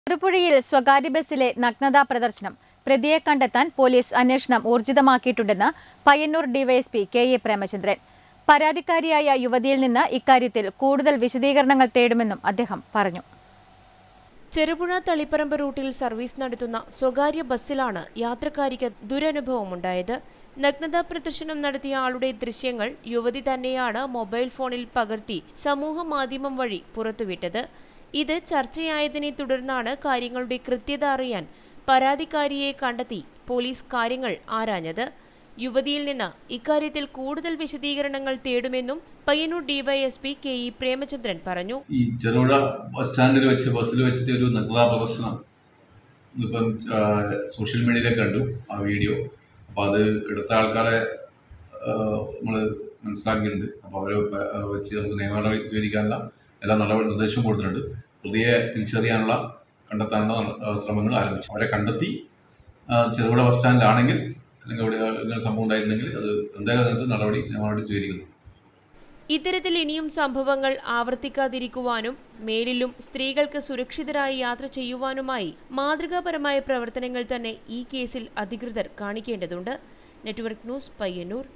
ചെറുപുഴയിൽ സ്വകാര്യ ബസ്സിലെ നഗ്നതാ പ്രദർശനം പ്രതിയെ കണ്ടെത്താൻ പോലീസ് അന്വേഷണം ഊർജിതമാക്കിയിട്ടുണ്ടെന്ന് Payyanur DYSP K A Premachandran പരാതിക്കാരിയായ യുവതിയിൽ നിന്ന് ഇക്കാര്യത്തിൽ കൂടുതൽ വിശദീകരണങ്ങൾ തേടുമെന്നും അദ്ദേഹം പറഞ്ഞു ചെറുപുഴ തളിപ്പറമ്പ് റൂട്ടിൽ സർവീസ് നടത്തുന്ന സ്വകാര്യ ബസ്സിലാണ് യാത്രക്കാരിക്ക് ദുരനുഭവമുണ്ടായത് നഗ്നതാ പ്രദർശനം നടത്തിയ ആളുടെ ദൃശ്യങ്ങൾ യുവതി തന്നെയാണ് മൊബൈൽ ഫോണിൽ പകർത്തി സമൂഹ മാധ്യമം വഴി പുറത്തുവിട്ടത് ഇത് ചർച്ചയായതിനെ തുടർന്നാണ് കാര്യങ്ങളുടെ കൃത്യത അറിയാൻ പരാതിക്കാരിയെ കണ്ടെത്തി പോലീസ് കാര്യങ്ങൾ ആരാഞ്ഞത് യുവതിയിൽ നിന്ന് ഇക്കാര്യത്തിൽ കൂടുതൽ വിശദീകരണങ്ങൾ തേടുമെന്നും Payyanur DYSP K E Premachandran പറഞ്ഞു ഈ ചെറുപുഴ ബസ് സ്റ്റാൻഡിൽ വെച്ച് ബസ്സിൽ വെച്ചിട്ട് ഒരു നഗ്നതാ പ്രദർശനം ഇപ്പം ആ, സോഷ്യൽ മീഡിയയിലൊക്കെ കണ്ടു ആ വീഡിയോ അപ്പോൾ അത് എടുത്ത ആൾക്കാരെ നമ്മൾ മനസ്സിലാക്കിയിട്ടുണ്ട് അപ്പോൾ അവരെ പ- ആ, വെച്ച് നമുക്ക് നിയമ നടപടി സ്വീകരിക്കാനുള്ള എല്ലാ നടപടി നിർദ്ദേശവും കൊടുത്തിട്ടുണ്ട് പ്രതിയെ തിരിച്ചറിയാനുള്ള കണ്ടെത്താനുള്ള ആ, ശ്രമങ്ങൾ ആരംഭിച്ചു അവരെ കണ്ടെത്തി ആ, ചെറുപുഴ ബസ് സ്റ്റാൻഡിലാണെങ്കിൽ അല്ലെങ്കിൽ അവിടെ ഇങ്ങനെ സംഭവം ഉണ്ടായിരുന്നെങ്കിൽ അത് എന്തായാലും നടപടി നിയമ നടപടി സ്വീകരിക്കുന്നു ഇത്തരത്തിൽ ഇനിയും സംഭവങ്ങൾ ആവർത്തിക്കാതിരിക്കുവാനും മേലിലും സ്ത്രീകൾക്ക് സുരക്ഷിതരായി യാത്ര ചെയ്യുവാനുമായി മാതൃകാപരമായ പ്രവർത്തനങ്ങൾ തന്നെ ഈ കേസിൽ അധികൃതർ കാണിക്കേണ്ടതുണ്ട് നെറ്റ്വർക്ക് ന്യൂസ് പയ്യന്നൂർ